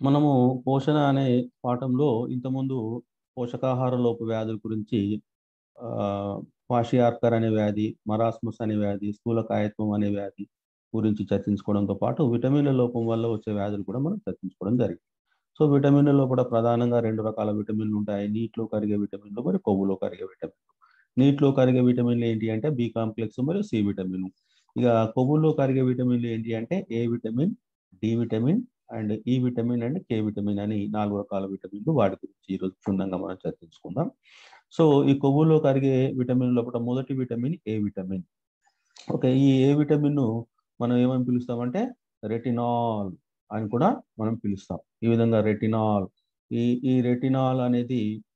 మనము పోషణ అనే పాఠంలో ఇంతకుముందు పోషకాహార లోప వ్యాధుల గురించి ఆహ్, క్వాషియార్కర్ అనే వ్యాధి, మరాస్మస్ అనే వ్యాధి, స్థూలకాయత్వం అనే వ్యాధి గురించి చర్చించుకోవడంతో పాటు విటమిన్ల లోపం వల్ల వచ్చే వ్యాధులు కూడా మనం చర్చించుకోవడం జరిగింది. సో, విటమిన్లలో కూడా ప్రధానంగా 2 రకాల విటమిన్లు ఉంటాయి. నీటిలో కరిగే విటమిన్లు మరియు కొవ్వులో కరిగే విటమిన్లు. నీటిలో కరిగే విటమిన్లు ఏంటి అంటే బి కాంప్లెక్స్ మరియు సి విటమిన్. ఇక కొవ్వుల్లో కరిగే విటమిన్లు ఏంటి అంటే A vitamin, D vitamin and E vitamin and K vitamin అని 4 రకాల విటమిన్లు వాటి గురించి ఈరోజు క్షుణ్ణంగా మనం చర్చించుకుందాం. సో, ఈ కొవ్వులో కరిగే విటమిన్ లోపల మొదటి విటమిన్ ఏ విటమిన్. ఓకే. ఈ ఏ విటమిన్‌ను మనం ఏమని పిలుస్తామంటే రెటినాల్ అని కూడా మనం పిలుస్తాం. ఈ విధంగా రెటినాల్ ఈ ఈ రెటినాల్ అనేది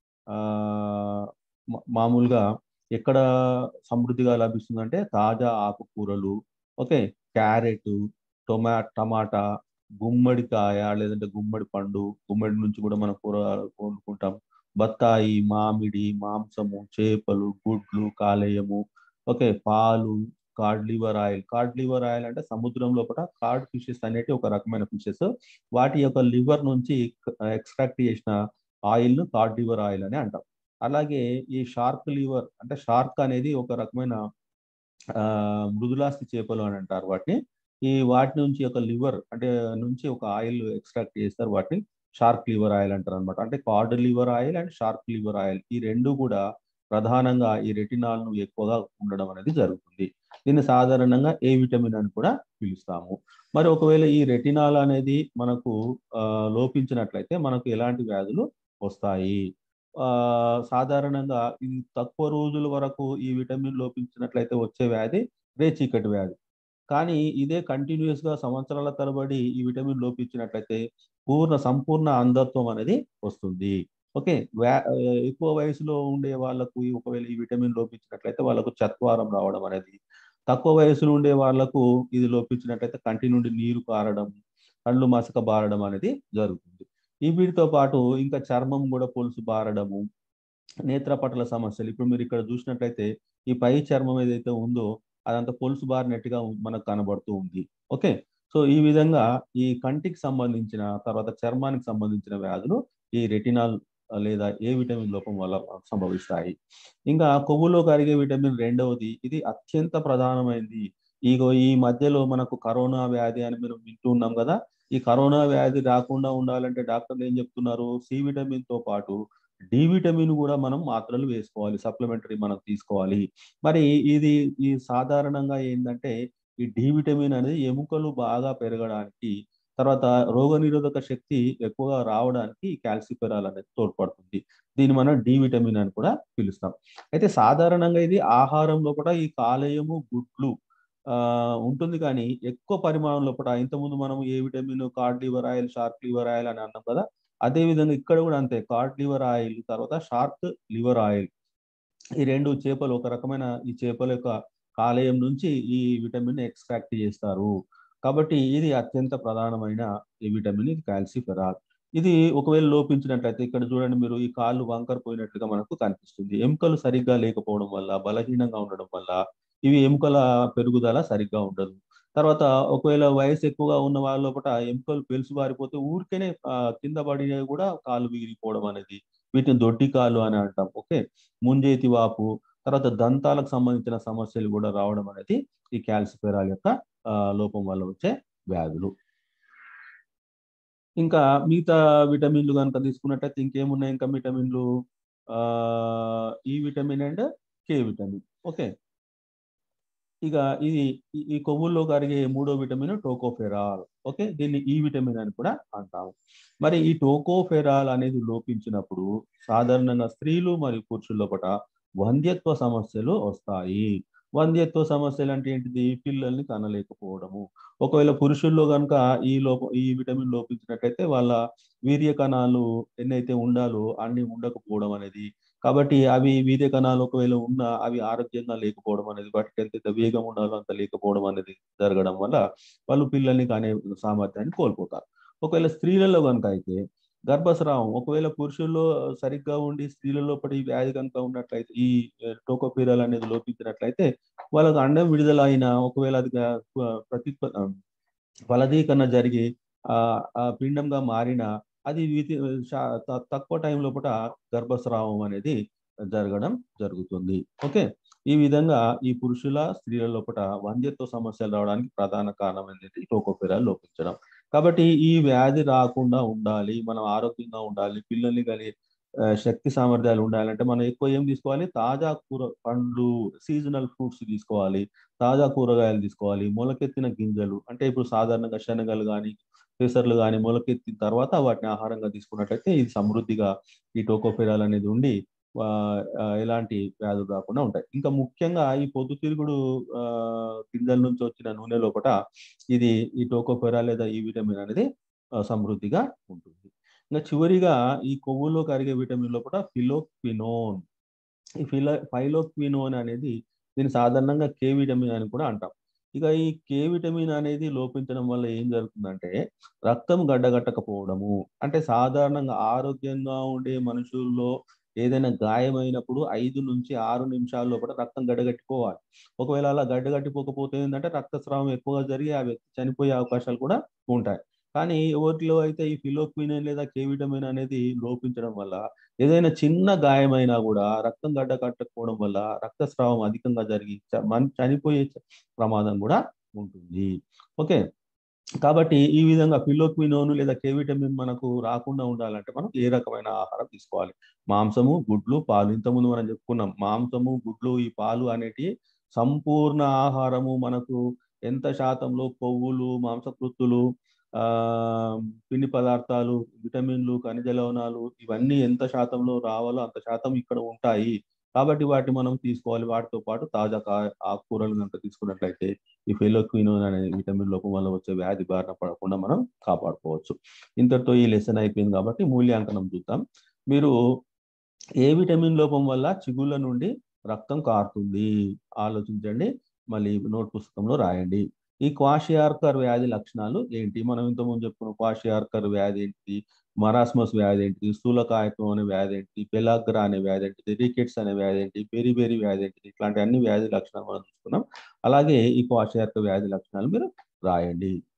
ఆహ్, మా మామూలుగా ఎక్కడ సమృద్ధిగా లభిస్తుందంటే తాజా ఆకుకూరలు, ఓకే. క్యారెటు, టొమా టమాటా, గుమ్మడికాయ లేదంటే గుమ్మడి పండు, గుమ్మడి నుంచి కూడా మనం కూర వండుకుంటాం. బత్తాయి, మామిడి, మాంసము, చేపలు, గుడ్లు, కాలేయము, ఓకే. పాలు, cod liver oil. Cod liver oil అంటే సముద్రం లోపట కాడ్ ఫిషెస్ అనేటివి ఒక రకమైన ఫిషెస్. వాటి యొక్క లివర్ నుంచి ఎక్స్ట్రాక్ట్ చేసిన ఆయిల్‌ను కాడ్ లివర్ ఆయిల్ అని అంటాం. అలాగే ఈ షార్క్ లివర్ అంటే షార్క్ అనేది ఒక రకమైన ఆహ్, మృదులాస్థి చేపలు అని అంటారు వాటిని. ఈ వాటి నుంచి ఒక లివర్ అంటే నుంచి ఒక ఆయిల్ ఎక్స్ట్రాక్ట్ చేస్తారు. వాటిని షార్క్ లివర్ ఆయిల్ అంటారనమాట. అంటే cod liver oil and shark liver oil ఈ 2 కూడా ప్రధానంగా ఈ రెటినాల్‌ను ఎక్కువగా ఉండడం అనేది జరుగుతుంది. దీన్ని సాధారణంగా ఏ విటమిన్ అని కూడా పిలుస్తాము. మరి ఒకవేళ ఈ రెటినాల్ అనేది మనకు ఆహ్, లోపించినట్లయితే మనకు ఎలాంటి వ్యాధులు వస్తాయి? ఆహ్, సాధారణంగా ఇది తక్కువ రోజుల వరకు ఈ విటమిన్ లోపించినట్లయితే వచ్చే వ్యాధి రేచీకటి వ్యాధి. కానీ ఇదే కంటిన్యూయస్‌గా సంవత్సరాల తరబడి ఈ విటమిన్ లోపించినట్లయితే పూర్ణ సంపూర్ణ అంధత్వం అనేది వస్తుంది. ఓకే. వ్యా ఆహ్, ఎక్కువ వయసులో ఉండే వాళ్ళకు ఈ ఒకవేళ ఈ విటమిన్ లోపించినట్లయితే వాళ్ళకు చత్వారం రావడం అనేది, తక్కువ వయసులో ఉండే వాళ్ళకు ఇది లోపించినట్లయితే కంటి నుండి నీరు కారడం, కళ్ళు మసక బారడం అనేది జరుగుతుంది. ఈ వీటితో పాటు ఇంకా చర్మం కూడా పొలుసు బారడము, నేత్రపటల సమస్యలు. ఇప్పుడు మీరు ఇక్కడ చూసినట్లయితే ఈ పై చర్మం ఏదైతే ఉందో అదంతా పొలుసు బారినట్టుగా మనకు కనబడుతూ ఉంది. ఓకే. సో, ఈ విధంగా ఈ కంటికి సంబంధించిన తర్వాత చర్మానికి సంబంధించిన వ్యాధులు ఈ రెటినాల్ లేదా ఏ విటమిన్ లోపం వల్ల సంభవిస్తాయి. ఇంకా కొవ్వులో కరిగే విటమిన్ రెండవది ఇది అత్యంత ప్రధానమైనది. ఇగో ఈ మధ్యలో మనకు కరోనా వ్యాధి అని మనం వింటూ ఉన్నాం గదా! ఈ కరోనా వ్యాధి రాకుండా ఉండాలంటే డాక్టర్లు ఏం చెప్తున్నారు? సి విటమిన్‌తో పాటు డి విటమిన్ కూడా మనం మాత్రలు వేసుకోవాలి. సప్లిమెంటరీ మనం తీసుకోవాలి. మరి ఇది ఈ సాధారణంగా ఏందంటే ఈ డి విటమిన్ అనేది ఎముకలు బాగా పెరగడానికి, తర్వాత రోగనిరోధక శక్తి ఎక్కువగా రావడానికి కాల్సిఫెరాల్ అనేది తోడ్పడుతుంది. దీన్ని మనం డి విటమిన్ అని కూడా పిలుస్తాం. అయితే సాధారణంగా ఇది ఆహారంలో కూడా ఈ కాలేయము, గుడ్లు ఆహ్, ఉంటుంది కానీ ఎక్కువ పరిమాణం లోపట ఇంతకుముందు మనం A vitamin, cod liver oil, shark liver oil అని అన్నాం కదా! అదే విధంగా ఇక్కడ కూడా అంతే కాడ్ లివర్ ఆయిల్ తర్వాత షార్క్ లివర్ ఆయిల్. ఈ 2 చేపలు ఒక రకమైన ఈ చేపల యొక్క కాలేయం నుంచి ఈ విటమిన్‌ని ఎక్స్ట్రాక్ట్ చేస్తారు. కాబట్టి ఇది అత్యంత ప్రధానమైన ఈ విటమిన్ ఇది కాల్సిఫెరాల్. ఇది ఒకవేళ లోపించినట్లయితే ఇక్కడ చూడండి మీరు ఈ కాళ్ళు వంకర పోయినట్లుగా మనకు కనిపిస్తుంది. ఎముకలు సరిగ్గా లేకపోవడం వల్ల, బలహీనంగా ఉండడం వల్ల ఇవి ఎముకల పెరుగుదల సరిగ్గా ఉండదు. తర్వాత ఒకవేళ వయసు ఎక్కువగా ఉన్న వాళ్ళ లోపట ఎముకలు పెలుసుబారిపోతే ఊరికేనే ఆహ్, కింద పడి కూడా కాళ్ళు విరిగిపోవడం అనేది వీటిని దొడ్డి కాళ్ళు అని అంటాం. ఓకే. ముంజేతి వాపు, తర్వాత దంతాలకు సంబంధించిన సమస్యలు కూడా రావడం అనేది ఈ కాల్సిఫెరాల్ యొక్క ఆహ్, లోపం వల్ల వచ్చే వ్యాధులు. ఇంకా మిగతా విటమిన్‌లు గనుక తీసుకున్నట్టయితే ఇంకేమున్నాయి ఇంకా విటమిన్‌లు ఆహ్, E vitamin and K vitamin. Okay. ఇక ఇది ఈ ఈ కొవ్వుల్లో కరిగే మూడో విటమిన్ టోకోఫెరాల్. ఓకే. దీన్ని ఈ విటమిన్ అని కూడా అంటాము. మరి ఈ టోకోఫెరాల్ అనేది లోపించినప్పుడు సాధారణంగా స్త్రీలు మరియు పురుషుల లోపట వంధ్యత్వ సమస్యలు వస్తాయి. వంధ్యత్వ సమస్యలు అంటే ఏంటిది? పిల్లల్ని కనలేకపోవడము. ఒకవేళ పురుషుల్లో గనుక ఈ లోపం ఈ విటమిన్ లోపించినట్లయితే వాళ్ళ వీర్య కణాలు ఎన్నైతే ఉండాలో అన్ని ఉండకపోవడం అనేది. కాబట్టి అవి వీర్య కణాలు ఒకవేళ ఉన్నా అవి ఆరోగ్యంగా లేకపోవడం అనేది వాటికి ఎంతైతే వేగం ఉండాలో అంత లేకపోవడం అనేది జరగడం వల్ల వాళ్ళు పిల్లల్ని కనే సామర్థ్యాన్ని కోల్పోతారు. ఒకవేళ స్త్రీలలో గనుక అయితే గర్భస్రావం ఒకవేళ పురుషుల్లో సరిగ్గా ఉండి స్త్రీల లోపట ఈ వ్యాధి గనుక ఉన్నట్లయితే ఈ టోకోఫెరాల్ అనేది లోపించినట్లయితే వాళ్ళకి అండం విడుదల అయిన ఒకవేళ అది గా ప్రతిత్వ ఫలదీకరణ జరిగి ఆ, ఆ పిండంగా మారిన అది వితి శా- త- తక్కువ టైం లోపల గర్భస్రావం అనేది జరగడం జరుగుతుంది ఓకే ఈ విధంగా ఈ పురుషుల స్త్రీల లోపల వంద్యత్వ సమస్యలు రావడానికి ప్రధాన కారణం ఏంటంటే ఈ టోకోఫెరా లోపించడం కాబట్టి ఈ వ్యాధి రాకుండా ఉండాలి మనం ఆరోగ్యంగా ఉండాలి పిల్లల్ని కలిగి ఆ, శక్తి సామర్థ్యాలు ఉండాలంటే మనం ఎక్కువ ఏం తీసుకోవాలి తాజా కూర పండ్లు సీజనల్ ఫ్రూట్స్ తీసుకోవాలి తాజా కూరగాయలు తీసుకోవాలి మొలకెత్తిన గింజలు అంటే ఇప్పుడు సాధారణంగా శనగలు కానీ పెసర్లు కానీ మొలకెత్తిన తర్వాత వాటిని ఆహారంగా తీసుకున్నట్లయితే ఇది సమృద్ధిగా ఈ టోకోఫెరాల్ అనేది ఉండి ఆ, ఆ, ఎలాంటి వ్యాధులు రాకుండా ఉంటాయి ఇంకా ముఖ్యంగా ఈ పొద్దుతిరుగుడు ఆ, గింజల నుంచి వచ్చిన నూనె లోపల ఇది ఈ టోకోఫెరా లేదా ఈ విటమిన్ అనేది ఆ, సమృద్ధిగా ఉంటుంది ఇంకా చివరిగా ఈ కొవ్వులో కరిగే విటమిన్ లోపల ఫిలోక్వినోన్ ఈ ఫిలో ఫైలోక్వినోన్ అనేది దీన్ని సాధారణంగా కే విటమిన్ అని కూడా అంటాం ఇక ఈ కే విటమిన్ అనేది లోపించడం వల్ల ఏం జరుగుతుందంటే రక్తం గడ్డగట్టకపోవడము అంటే సాధారణంగా ఆరోగ్యంగా ఉండే మనుషుల్లో ఏదైనా గాయమైనప్పుడు ఐదు నుంచి ఆరు నిమిషాల లోపల రక్తం గడ్డగట్టిపోవాలి ఒకవేళ అలా గడ్డగట్టిపోకపోతే ఏంటంటే రక్తస్రావం ఎక్కువగా జరిగి ఆ వ్యక్తి చనిపోయే అవకాశాలు కూడా ఉంటాయి కానీ ఎవరిలో అయితే ఈ ఫిలోక్వినైన్ లేదా కే విటమిన్ అనేది లోపించడం వల్ల ఏదైనా చిన్న గాయమైనా కూడా రక్తం గడ్డ కట్టకపోవడం వల్ల రక్తస్రావం అధికంగా జరిగి చ- మన చనిపోయే చ- ప్రమాదం కూడా ఉంటుంది ఓకే కాబట్టి ఈ విధంగా ఫిలోక్వినోను లేదా కే విటమిన్ మనకు రాకుండా ఉండాలంటే మనం ఏ రకమైన ఆహారం తీసుకోవాలి మాంసము గుడ్లు పాలు ఇంతకుముందు మనం చెప్పుకున్నాం మాంసము గుడ్లు ఈ పాలు అనేటి సంపూర్ణ ఆహారము మనకు ఎంత శాతంలో కొవ్వులు మాంసకృత్తులు ఆ పిండి పదార్థాలు విటమిన్లు ఖనిజ లవణాలు ఇవన్నీ ఎంత శాతంలో రావాలో అంత శాతం ఇక్కడ ఉంటాయి కాబట్టి వాటిని మనం తీసుకోవాలి వాటితో పాటు తాజా కా- ఆకుకూరలు కనుక తీసుకున్నట్లయితే ఈ ఫెలోక్వినోన్ అనే విటమిన్ లోపం వల్ల వచ్చే వ్యాధి బారిన పడకుండా మనం కాపాడుకోవచ్చు ఇంతటితో ఈ లెసన్ అయిపోయింది కాబట్టి మూల్యాంకనం చూద్దాం మీరు ఏ విటమిన్ లోపం వల్ల చిగుళ్ళ నుండి రక్తం కారుతుంది ఆలోచించండి మళ్ళీ నోట్ పుస్తకంలో రాయండి ఈ క్వాషియార్కర్ వ్యాధి లక్షణాలు ఏంటి మనం ఇంతకుముందు చెప్పుకున్న క్వాషియార్కర్ వ్యాధి ఏంటి మరాస్మస్ వ్యాధి ఏంటి స్థూలకాయత్వం అనే వ్యాధి ఏంటి పెలాగ్రా అనే వ్యాధి ఏంటిది రికెట్స్ అనే వ్యాధి ఏంటి బెరి బెరి వ్యాధి ఏంటిది ఇట్లాంటి అన్ని వ్యాధి లక్షణాలు మనం చూసుకున్నాం అలాగే ఈ క్వాషియార్కర్ వ్యాధి లక్షణాలు మీరు రాయండి